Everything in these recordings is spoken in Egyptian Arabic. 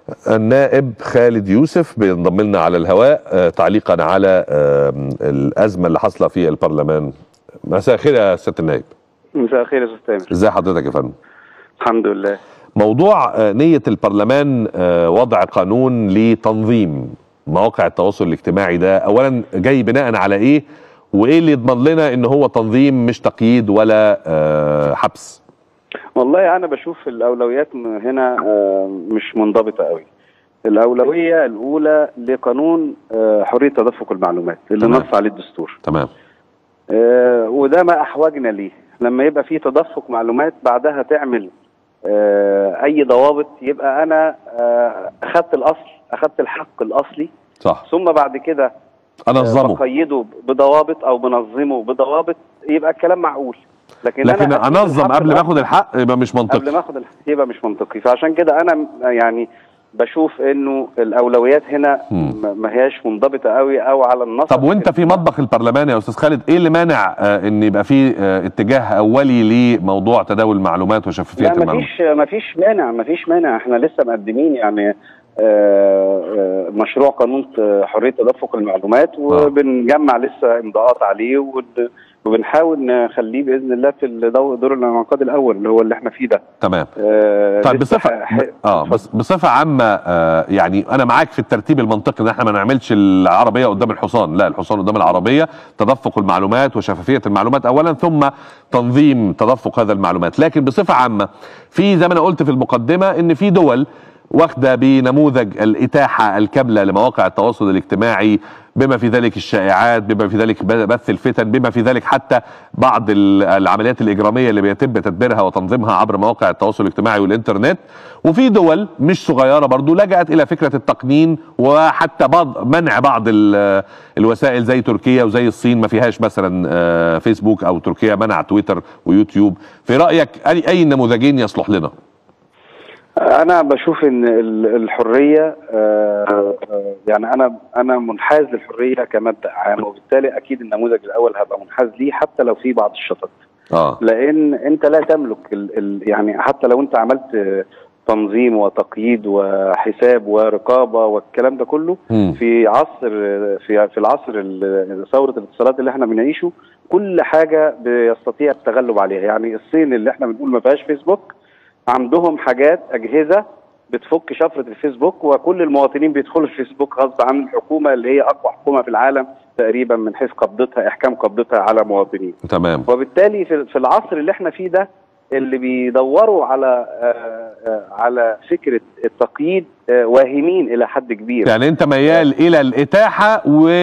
النائب خالد يوسف بينضم لنا على الهواء آه، تعليقا على آه، الازمه اللي حاصله في البرلمان مساء الخير يا سياده النائب مساء الخير يا استاذ تامر ازي حضرتك يا فندم الحمد لله موضوع آه، نيه البرلمان آه، وضع قانون لتنظيم مواقع التواصل الاجتماعي ده اولا جاي بناء على ايه وايه اللي يضمن لنا ان هو تنظيم مش تقييد ولا آه، حبس والله انا بشوف الاولويات م- هنا آه، مش منضبطه قوي الاولويه الاولى لقانون آه، حريه تدفق المعلومات اللي تمام. نص عليه الدستور تمام آه، وده ما احوجنا ليه لما يبقى في تدفق معلومات بعدها تعمل آه، اي ضوابط يبقى انا آه، اخدت الاصل اخدت الحق الاصلي صح ثم بعد كده انظمه بقيده بضوابط او بنظمه بضوابط يبقى الكلام معقول لكن لكن أنا أسيب انظم الحق قبل ما الأصلي اخد الحق يبقى مش قبل منطقي ما اخد الحق يبقى مش منطقي فعشان كده انا م- يعني بشوف انه الاولويات هنا مم. م- ما هياش منضبطه قوي او على النص طب وانت في مطبخ البرلمان يا استاذ خالد ايه اللي مانع آه، ان يبقى في آه، اتجاه اولي لموضوع تداول المعلومات وشفافيه لا ما المعلومات فيش ما فيش مانع ما فيش مانع احنا لسه مقدمين يعني آه، آه، مشروع قانون ت- حريه تدفق المعلومات وبنجمع لسه امضاءات عليه ون- وبنحاول نخليه باذن الله في الدور دور الانعقاد الاول اللي هو اللي احنا فيه ده تمام آه، طيب لسه بصفه ح- ح- اه بس بصفه عامه آه يعني انا معاك في الترتيب المنطقي ان احنا ما نعملش العربيه قدام الحصان لا الحصان قدام العربيه تدفق المعلومات وشفافيه المعلومات اولا ثم تنظيم تدفق هذا المعلومات لكن بصفه عامه في زي ما انا قلت في المقدمه ان في دول واخده بنموذج الاتاحه الكامله لمواقع التواصل الاجتماعي بما في ذلك الشائعات بما في ذلك بث الفتن بما في ذلك حتى بعض ال- العمليات الاجراميه اللي بيتم تدبيرها وتنظيمها عبر مواقع التواصل الاجتماعي والانترنت وفي دول مش صغيره برضو لجأت الى فكره التقنين وحتى بعض منع بعض ال- الوسائل زي تركيا وزي الصين ما فيهاش مثلا آه، فيسبوك او تركيا منع تويتر ويوتيوب في رايك اي اي النموذجين يصلح لنا انا بشوف ان ال- الحريه آه، آه، يعني انا انا منحاز للحريه كمبدا عام وبالتالي اكيد النموذج الاول هبقى منحاز ليه حتى لو في بعض الشطط اه لان انت لا تملك ال ال يعني حتى لو انت عملت آه، تنظيم وتقييد وحساب ورقابه والكلام ده كله مم. في عصر في في العصر ال- ثوره الاتصالات اللي احنا بنعيشه كل حاجه بيستطيع التغلب عليها يعني الصين اللي احنا بنقول ما فيهاش فيسبوك عندهم حاجات اجهزه بتفك شفره الفيسبوك وكل المواطنين بيدخلوا الفيسبوك غصب عن الحكومه اللي هي اقوى حكومه في العالم تقريبا من حيث قبضتها احكام قبضتها على مواطنين تمام وبالتالي في في العصر اللي احنا فيه ده اللي بيدوروا على آه، آه، على فكره التقييد آه، واهمين الى حد كبير يعني انت ميال الى الاتاحه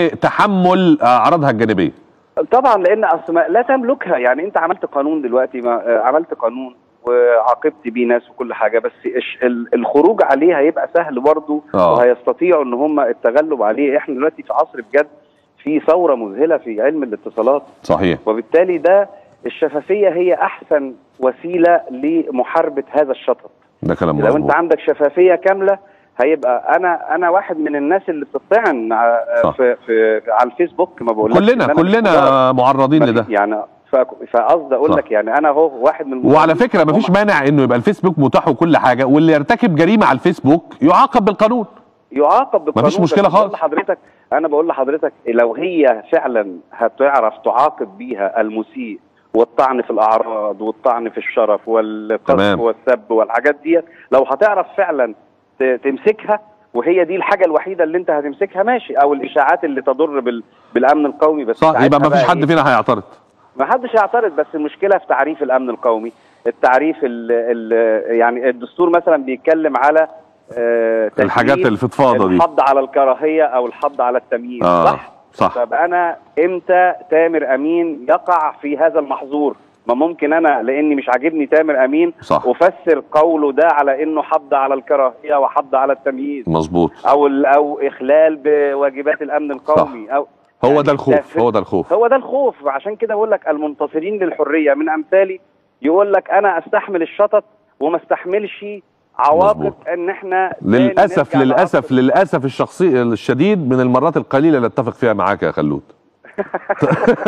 وتحمل اعراضها الجانبيه طبعا لان اصل ما- لا تملكها يعني انت عملت قانون دلوقتي ما آه، عملت قانون وعاقبت بيه ناس وكل حاجه بس الش- ال- الخروج عليه هيبقى سهل برضه آه. وهيستطيعوا ان هم التغلب عليه احنا دلوقتي في عصر بجد في ثوره مذهله في علم الاتصالات صحيح وبالتالي ده الشفافيه هي احسن وسيله لمحاربه هذا الشطط ده كلام لو انت مظبوط عندك شفافيه كامله هيبقى انا انا واحد من الناس اللي بتطعن ع- صح. في, في على الفيسبوك ما بقولكش إن كلنا أنا مش مجرد. كلنا معرضين ما في- لده يعني ف- فقصدي اقول صح. لك يعني انا اهو واحد من وعلى فكره مفيش هم- مانع انه يبقى الفيسبوك متاح وكل حاجه واللي يرتكب جريمه على الفيسبوك يعاقب بالقانون يعاقب بالقانون مفيش مشكلة بس بقول خالص. لحضرتك انا بقول لحضرتك لو هي فعلا هتعرف تعاقب بيها المسيء والطعن في الاعراض والطعن في الشرف تمام. والقذف والسب والحاجات دي لو هتعرف فعلا ت- تمسكها وهي دي الحاجه الوحيده اللي انت هتمسكها ماشي او الاشاعات اللي تضر بال... بالامن القومي بس صح يبقى ساعتها مفيش بقى حد إيه؟ فينا هيعترض ما حدش يعترض بس المشكله في تعريف الامن القومي التعريف ال ال يعني الدستور مثلا بيتكلم على آه الحاجات تشديد الفضفاضه دي الحض على الكراهيه او الحض على التمييز اه صح صح طب انا امتى تامر امين يقع في هذا المحظور ما ممكن انا لاني مش عاجبني تامر امين صح افسر قوله ده على انه حض على الكراهيه وحض على التمييز مظبوط او ال- او اخلال بواجبات الامن القومي او هو يعني ده الخوف في- هو ده الخوف هو ده الخوف عشان كده بقول لك المنتصرين للحريه من امثالي يقول لك انا استحمل الشطط وما استحملش عواقب مظبوط. ان احنا تاني للاسف نرجع للاسف لعصر- للاسف الشخصي الشديد من المرات القليله اللي اتفق فيها معاك يا خلود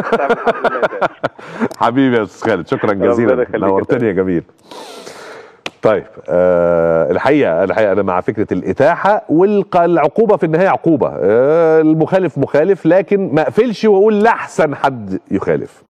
حبيبي يا استاذ خالد شكرا ربنا جزيلا يخليك يا نورتني يا جميل طيب آه الحقيقه الحقيقه انا مع فكره الاتاحه والعقوبه في النهايه عقوبه آه المخالف مخالف لكن ما اقفلش واقول لاحسن حد يخالف